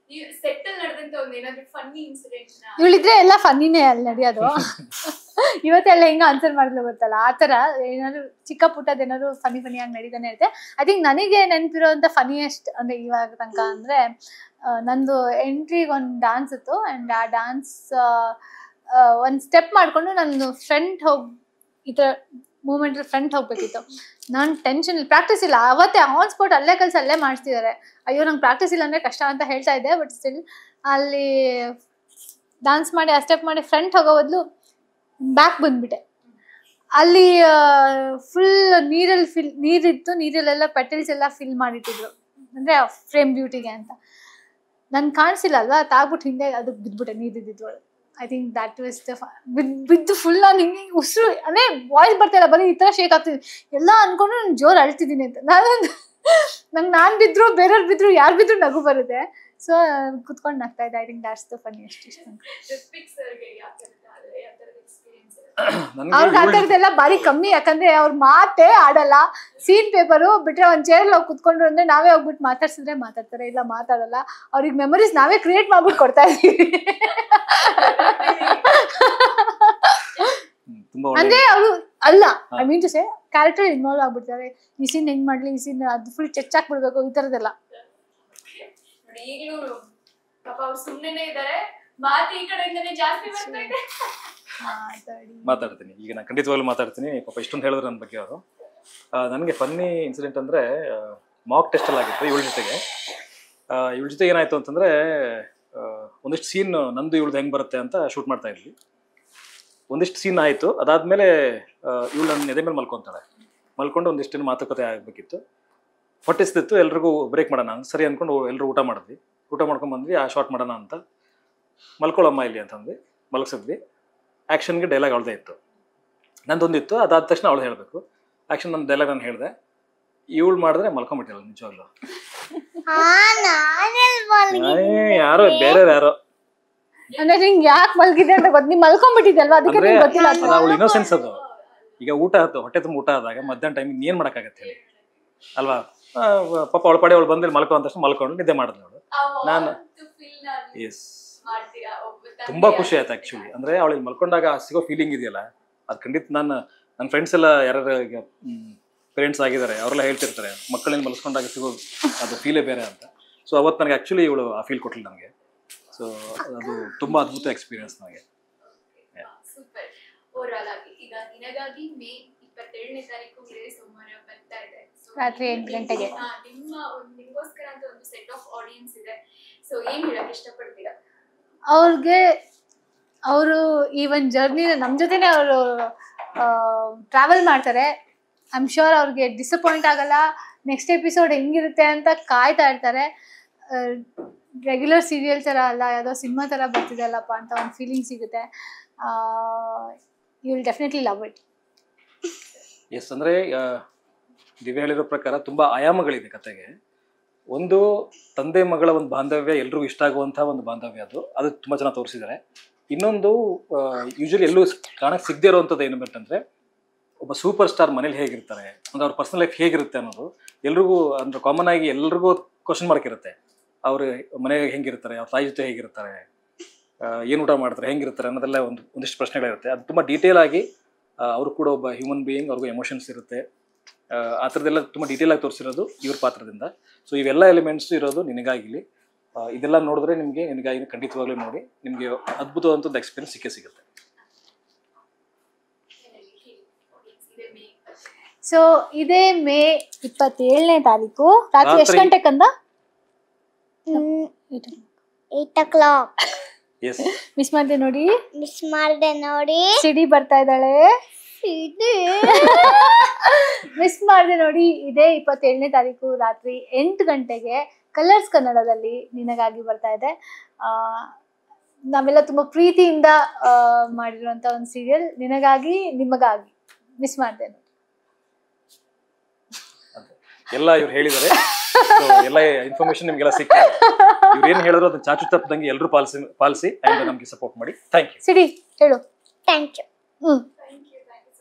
ನೀವು ಸೆಟ್ ಅಲ್ಲಿ ನಡೆದಂತ ಒಂದು ಏನಾದ್ರು ಫನ್ನಿ ಇನ್ಸಿಡೆಂಟ್ ಇವಳಿದ್ರೆ ಎಲ್ಲ ಫನ್ನಿನೇ ಅಲ್ಲಿ ನಡೆಯೋದು ಇವತ್ತೆಲ್ಲ ಹೆಂಗ ಆನ್ಸರ್ ಮಾಡಿದ್ಲು ಗೊತ್ತಲ್ಲ ಆ ಥರ ಏನಾದ್ರು ಚಿಕ್ಕ ಪುಟ್ಟದ ಏನಾದ್ರು ಫನಿ ಫನಿಯಾಗಿ ನಡೀತಾನೆ ಇರುತ್ತೆ ಐ ಥಿಂಕ್ ನನಗೆ ನೆನಪಿರೋಂಥ ಫನಿಯೆಸ್ಟ್ ಅಂದ್ರೆ ಇವಾಗ ತನಕ ಅಂದ್ರೆ ಆ, ನಂದು ಎಂಟ್ರಿಗೆ ಒಂದು ಡಾನ್ಸ್ ಇತ್ತು ಆ್ಯಂಡ್ ಆ ಡಾನ್ಸ್ ಒಂದು ಸ್ಟೆಪ್ ಮಾಡಿಕೊಂಡು ನನ್ನ ಫ್ರೆಂಡ್ ಹೋಗಿ ಈ ಥರ ಮೂಮೆಂಟ್ ಫ್ರೆಂಡ್ ಹೋಗ್ಬೇಕಿತ್ತು ನಾನು ಟೆನ್ಷನ್ ಪ್ರಾಕ್ಟೀಸ್ ಇಲ್ಲ ಅವತ್ತೇ ಆನ್ ಸ್ಪಾಟ್ ಅಲ್ಲೇ ಕೆಲಸ ಅಲ್ಲೇ ಮಾಡಿಸ್ತಿದ್ದಾರೆ ಅಯ್ಯೋ ನಂಗೆ ಪ್ರಾಕ್ಟೀಸ್ ಇಲ್ಲ ಅಂದರೆ ಕಷ್ಟ ಅಂತ ಹೇಳ್ತಾ ಇದ್ದೆ ಬಟ್ ಸ್ಟಿಲ್ ಅಲ್ಲಿ ಡಾನ್ಸ್ ಮಾಡಿ ಆ ಸ್ಟೆಪ್ ಮಾಡಿ ಫ್ರಂಟ್ ಹೋಗೋ ಬದಲು ಬ್ಯಾಕ್ ಬಂದ್ಬಿಟ್ಟೆ ಅಲ್ಲಿ ಫುಲ್ ನೀರಲ್ಲಿ ಫಿಲ್ ನೀರಿತ್ತು ನೀರಲ್ಲೆಲ್ಲ ಪೆಟಲ್ಸ್ ಎಲ್ಲ ಫಿಲ್ ಮಾಡಿಟ್ಟಿದ್ರು ಅಂದರೆ ಫ್ರೇಮ್ ಬ್ಯೂಟಿಗೆ ಅಂತ ನನ್ಗೆ ಕಾಣಿಸಿಲ್ಲ ಅಲ್ವಾ ತಾಗ್ಬಿಟ್ಟು ಹಿಂದೆ ಅದಕ್ಕೆ ಬಿದ್ಬಿಟ್ಟೆ ನೀರಿದ್ದಿದ್ದು I think that was the ಬಿದ್ದು ಬಿದ್ದು ಫುಲ್ ನಾನು ಹಿಂಗೆ ಉಸಿರು ಅಂದರೆ ವಾಯ್ಸ್ ಬರ್ತಾ ಇಲ್ಲ ಬರೀ ಈ ಥರ ಶೇಕ್ ಆಗ್ತಿದ್ದೀನಿ ಎಲ್ಲ ಅನ್ಕೊಂಡು ನಾನು ಜೋರು ಅಳ್ತಿದ್ದೀನಿ ಅಂತ ನಾನು ನಂಗೆ ನಾನು ಬಿದ್ರು ಬೇರೆಯವ್ರು ಬಿದ್ರು ಯಾರು ಬಿದ್ರು ನಗು ಬರುತ್ತೆ ಸೊ ಕುತ್ಕೊಂಡು ನಗ್ತಾ ಇದ್ದೆ I think that's the funny ಅಷ್ಟು ಇಷ್ಟ ರಿಸ್ಪಿಕ್ ಸರ್ಗೆ ಯಾವ ಥರದ ಯಾವ ಥರದ ಎಕ್ಸ್ಪೀರಿಯನ್ಸ್ ಅವ್ರಿಗೆ ಆ ಥರದ್ದೆಲ್ಲ ಬಾರಿ ಕಮ್ಮಿ ಯಾಕಂದ್ರೆ ಅವ್ರ ಮಾತೇ ಆಡಲ್ಲ ಸೀನ್ ಪೇಪರು ಬಿಟ್ರೆ ಒಂದ್ ಚೇರ್ ಹೋಗಿ ಕುತ್ಕೊಂಡ್ರು ಅಂದ್ರೆ ನಾವೇ ಹೋಗ್ಬಿಟ್ಟು ಮಾತಾಡ್ಸಿದ್ರೆ ಮಾತಾಡ್ತಾರೆ ಇಲ್ಲ ಮಾತಾಡಲ್ಲ ಅವ್ರಿಗೆ ಮೆಮೊರೀಸ್ ನಾವೇ ಕ್ರಿಯೇಟ್ ಮಾಡ್ಬಿಟ್ಟು ಕೊಡ್ತಾ ಇದೀವಿ ಹ್ಮ್, ತುಂಬಾ ಒಳ್ಳೆ ಅಂದ್ರೆ ಅವರು ಅಲ್ಲ ಹಾ. I mean to say character involve ಆಗ್ಬಿಡ್ತಾರೆ ಈ ಸೀನ್ ಹೆಂಗ್ ಮಾಡ್ಲಿ ಈ ಸೀನ್ ಅದು ಫುಲ್ ಚೆಚ್ಚಾಕ್ ಬಿಡ್ಬೇಕು ಈ ತರದೆಲ್ಲ ನೋಡಿ ಈಗಲೂ ಪಾಪ ಅವ್ರು ಸುಮ್ಮನೆ ಇದ್ದಾರೆ ಮಾತು ಈ ಕಡೆಯಿಂದನೇ ಜಾಸ್ತಿ ಬರ್ತಾ ಇದೆ ಮಾತಾಡ್ತೀನಿ ಈಗ ನಾನು ಖಂಡಿತವಾಗ್ಲೂ ಮಾತಾಡ್ತೀನಿ ಪಾಪ ಇಷ್ಟೊಂದು ಹೇಳಿದ್ರು ನನ್ನ ಬಗ್ಗೆ ಅವರು ನನಗೆ ಫನ್ನಿ ಇನ್ಸಿಡೆಂಟ್ ಅಂದರೆ ಮಾಕ್ ಟೆಸ್ಟಲ್ಲಿ ಆಗಿತ್ತು ಇವಳ ಜೊತೆಗೆ ಇವಳ ಜೊತೆ ಏನಾಯಿತು ಅಂತಂದರೆ ಒಂದಿಷ್ಟು ಸೀನ್ ನಂದು ಇವಳ್ದು ಹೆಂಗೆ ಬರುತ್ತೆ ಅಂತ ಶೂಟ್ ಮಾಡ್ತಾ ಇದ್ವಿ ಒಂದಿಷ್ಟು ಸೀನ್ ಆಯಿತು ಅದಾದಮೇಲೆ ಇವಳು ನನ್ನ ಎದೆ ಮೇಲೆ ಮಲ್ಕೊತಾಳೆ ಮಲ್ಕೊಂಡು ಒಂದಿಷ್ಟು ಮಾತುಕತೆ ಆಗಬೇಕಿತ್ತು ಹೊಟ್ಟಿಸ್ತಿತ್ತು ಎಲ್ರಿಗೂ ಬ್ರೇಕ್ ಮಾಡೋಣ ಅಂತ ಸರಿ ಅಂದ್ಕೊಂಡು ಎಲ್ಲರೂ ಊಟ ಮಾಡಿದ್ವಿ ಊಟ ಮಾಡ್ಕೊಂಡು ಬಂದ್ವಿ ಆ ಶಾರ್ಟ್ ಮಾಡೋಣ ಅಂತ ಮಲ್ಕೊಳ್ಳಮ್ಮ ಇಲ್ಲಿ ಅಂತಂದ್ವಿ ಮಲಗಿಸಿದ್ವಿ ಆ್ಯಕ್ಷನ್ಗೆ ಡೈಲಾಗ್ ಅವಳದೇ ಇತ್ತು ನಂದೊಂದಿತ್ತು ಅದಾದ ತಕ್ಷಣ ಅವಳು ಹೇಳಬೇಕು ಆ್ಯಕ್ಷನ್ ನನ್ನ ಡೈಲಾಗ್ ನಾನು ಹೇಳಿದೆ ಇವಳು ಮಾಡಿದ್ರೆ ಮಲ್ಕೊಂಬಿಟ್ಟಿಲ್ಲ ನಿಜವಾಗ್ಲು ಏ, ಯಾರೋ ಬೇರೆ ಯಾರೋ ಅಂದ್ರೆ ನಿಂಗೆ ಯಾಕೆ ಮಲ್ಗಿದೆ ಅಂತ ಗೊತ್ತು ನೀವ್ ಮಲ್ಕೊಂಡ್ಬಿಟ್ಟಿದ್ದಲ್ವಾ ಅದಕ್ಕೆ ಅಂದ್ರೆ ನಿಂಗೆ ಗೊತ್ತಿಲ್ಲ ಅಂತ. ಅಲ್ಲ, ಅವಳು ಇನ್ನೋಸೆನ್ಸ್ ಅದು ಈಗ ಊಟ ಆಯ್ತು ಹೊಟ್ಟೆ ತುಂಬ ಊಟ ಆದಾಗ ಮಧ್ಯಾಹ್ನ ಟೈಮಿಗೆ ಏನು ಮಾಡೋಕ್ಕಾಗತ್ತೆ ಹೇಳಿ ಅಲ್ವಾ ಆ, ಪಾಪ ಅವಳ ಪಡೆ ಅವಳು ಬಂದಲ್ಲಿ ಮಲ್ಕೊ ಅಂದ ತಕ್ಷಣ ಮಲ್ಕೊಂಡು ನಿದ್ದೆ ಮಾಡಿದ್ಲು ಅವಳು ನಾನು- ಫೀಲ್ ನಾನು ಎಸ್ ಮಾಡ್ತೀರಾ ಒಬ್ಬ ತಂಗಿ ತುಂಬಾ ಖುಷಿ ಆಯ್ತು ಆಕ್ಚುಲಿ ಅಂದ್ರೆ ಅವಳಿಗೆ ಮಲ್ಕೊಂಡಾಗ ಆ ಸಿಗೋ ಫೀಲಿಂಗ್ ಇದೆಯಲ್ಲ ಅದು ಖಂಡಿತ ನಾನು ನನ್ನ ಫ್ರೆಂಡ್ಸ್ ಎಲ್ಲ ಯಾರು ಈಗ ಪೇರೆಂಟ್ಸ್ ಆಗಿದ್ದಾರೆ ಅವರೆಲ್ಲ ಹೇಳ್ತಿರ್ತಾರೆ ಮಕ್ಕಳನ್ನ ಮಲಸ್ಕೊಂಡಾಗ ಸಿಗೋ ಅದು ಫೀಲೇ ಬೇರೆ ಅಂತ ಸೊ ಅವತ್ತು ನನಗೆ ಆಕ್ಚುಲಿ ಇವಳು ಆ ಫೀಲ್ ಕೊಟ್ಟಿಲ್ಲ ನನಗೆ ಸೊ ಅದು ತುಂಬಾ ಅದ್ಭುತ ಎಕ್ಸ್ಪೀರಿಯನ್ಸ್ ನನಗೆ ಸೂಪರ್ ಓವರಾಲ್ ಆಗಿ ಈಗ ನಿನಗಾಗಿ ಮೇ ಇಪ್ಪತ್ತೇಳನೇ ತಾರೀಕು ಇದೇ ಸೋಮವಾರ ಬರ್ತಾ ಇದೆ So, ರಾತ್ರಿ ಎಂಟು ಗಂಟೆಗೆ. ಹಾ, ನಿಮ್ಮ ಒಂದು ನಿಮ್ಗೋಸ್ಕರ ಅಂತ ಒಂದು ಸೆಟ್ ಆಫ್ ಆಡಿಯನ್ಸ್ ಇದೆ ಸೊ ಏನ್ ಹೇಳಕ್ ಇಷ್ಟಪಡ್ತೀರಾ ಅವ್ರಿಗೆ ಅವರು ಈ ಒಂದು ಜರ್ನಿನ ನಮ್ಮ ಜೊತೆನೆ ಅವರು ಟ್ರಾವೆಲ್ ಮಾಡ್ತಾರೆ ಐ ಆಮ್ ಶ್ಯೂರ್ ಅವ್ರಿಗೆ ಡಿಸಪಾಯಿಂಟ್ ಆಗಲ್ಲ ನೆಕ್ಸ್ಟ್ ಎಪಿಸೋಡ್ ಹೆಂಗಿರುತ್ತೆ ಅಂತ ಕಾಯ್ತಾ ಇರ್ತಾರೆ ರೆಗ್ಯುಲರ್ ಸೀರಿಯಲ್ ಥರ ಅಲ್ಲ ಯಾವುದೋ ಸಿನಿಮಾ ಥರ ಬರ್ತಿದೆಯಲ್ಲಪ್ಪ ಅಂತ ಒಂದು ಫೀಲಿಂಗ್ ಸಿಗುತ್ತೆ you will definitely love it ಎಸ್ ಅಂದ್ರೆ ಆ, ದಿವ್ಯ ಹೇಳಿರೋ ಪ್ರಕಾರ ತುಂಬಾ ಆಯಾಮಗಳಿದೆ ಕತೆಗೆ ಒಂದು ತಂದೆ ಮಗಳ ಒಂದು ಬಾಂಧವ್ಯ ಎಲ್ರಿಗೂ ಇಷ್ಟ ಆಗುವಂತಹ ಒಂದು ಬಾಂಧವ್ಯ ಅದು ಅದು ತುಂಬಾ ಚೆನ್ನಾಗಿ ತೋರಿಸಿದ್ದಾರೆ ಇನ್ನೊಂದು ಯೂಶಲಿ ಎಲ್ಲೂ ಕಾಣಕ್ಕೆ ಸಿಗದೇ ಇರುವಂಥದ್ದು ಏನು ಅಂತಂದ್ರೆ ಒಬ್ಬ ಸೂಪರ್ ಸ್ಟಾರ್ ಮನೇಲಿ ಹೇಗಿರ್ತಾರೆ ಅಂದ್ರೆ ಅವ್ರ ಪರ್ಸನಲ್ ಲೈಫ್ ಹೇಗಿರುತ್ತೆ ಅನ್ನೋದು ಎಲ್ರಿಗೂ ಅಂದ್ರೆ ಕಾಮನ್ ಆಗಿ ಎಲ್ರಿಗೂ ಕ್ವಶನ್ ಮಾರ್ಕ್ ಇರುತ್ತೆ ಅವ್ರು ಮನೆಗೆ ಹೆಂಗಿರ್ತಾರೆ ಅವ್ರ ತಾಯಿ ಜೊತೆ ಹೇಗಿರ್ತಾರೆ ಏನು ಊಟ ಮಾಡ್ತಾರೆ ಹೆಂಗಿರ್ತಾರೆ ಅನ್ನೋದೆಲ್ಲ ಒಂದು ಒಂದಿಷ್ಟು ಪ್ರಶ್ನೆಗಳಿರುತ್ತೆ ಅದು ತುಂಬ ಡೀಟೇಲ್ ಆಗಿ ಆ, ಅವರು ಕೂಡ ಒಬ್ಬ ಹ್ಯೂಮನ್ ಬೀಯಿಂಗ್ ಅವ್ರಿಗೂ ಎಮೋಷನ್ಸ್ ಇರುತ್ತೆ ಆ, ಆ ಥರದ್ದೆಲ್ಲ ತುಂಬ ಡೀಟೇಲ್ ಆಗಿ ತೋರಿಸಿರೋದು ಇವ್ರ ಪಾತ್ರದಿಂದ ಸೊ ಇವೆಲ್ಲ ಎಲಿಮೆಂಟ್ಸ್ ಇರೋದು ನಿನಗಾಗಿಲಿ ಆ, ಇದೆಲ್ಲ ನೋಡಿದ್ರೆ ನಿಮಗೆ ನಿನಗಾಗಿ ಖಂಡಿತವಾಗ್ಲೂ ನೋಡಿ ನಿಮಗೆ ಅದ್ಭುತವಾದಂಥದ್ದು ಎಕ್ಸ್ಪೀರಿಯನ್ಸ್ ಸಿಕ್ಕೇ ಸಿಗುತ್ತೆ ಇದೆ ಮೇ ಸೊ ಇದೇ ಮೇ ಇಪ್ಪತ್ತೇಳನೇ ತಾರೀಕು ರಾತ್ರಿ ಎಷ್ಟು ರಾತ್ರಿ- ಗಂಟೆಗಂದ ಏಟ್ ಓ ಕ್ಲಾಕ್ ಎಸ್ ಮಿಸ್ ಮಾಡಿದೆ ನೋಡಿ ಮಿಸ್ ಮಾಡಿದೆ ನೋಡಿ ಸಿಡಿ ಬರ್ತಾ ಇದ್ದಾಳೆ ಮಿಸ್ ಮಾಡಿದೆ ನೋಡಿ ಇದೇ ಇಪ್ಪತ್ತೇಳನೇ ತಾರೀಕು ರಾತ್ರಿ ಎಂಟು ಗಂಟೆಗೆ ಕಲರ್ಸ್ ಕನ್ನಡದಲ್ಲಿ ನಿನಗಾಗಿ ಬರ್ತಾ ಇದೆ ಆ, ನಾವೆಲ್ಲ ತುಂಬಾ ಪ್ರೀತಿಯಿಂದ ಆ, ಮಾಡಿರುವಂತ ಒಂದು ಸೀರಿಯಲ್ ನಿನಗಾಗಿ ನಿಮಗಾಗಿ ಮಿಸ್ ಮಾಡಿದೆ ನೋಡಿ ಎಲ್ಲ ಇವ್ರು ಹೇಳಿದ್ದಾರೆ So, ಎಲ್ಲ ಇನ್ಫಾರ್ಮೇಶನ್ ನಿಮಗೆಲ್ಲ ಸಿಕ್ಕ ಇವ್ರು ಏನು ಹೇಳಿದ್ರು ಅದನ್ನ ಚಾಚು ತಪ್ಪದಂಗೆ ಎಲ್ಲರೂ ಪಾಲಿಸಿ ಪಾಲಿಸಿ ಆ್ಯಂಡ್ ನಮಗೆ ಸಪೋರ್ಟ್ ಮಾಡಿ ಥ್ಯಾಂಕ್ ಯು ಸಿಡಿ ಹೇಳು ಥ್ಯಾಂಕ್ ಯು ಹ್ಮ್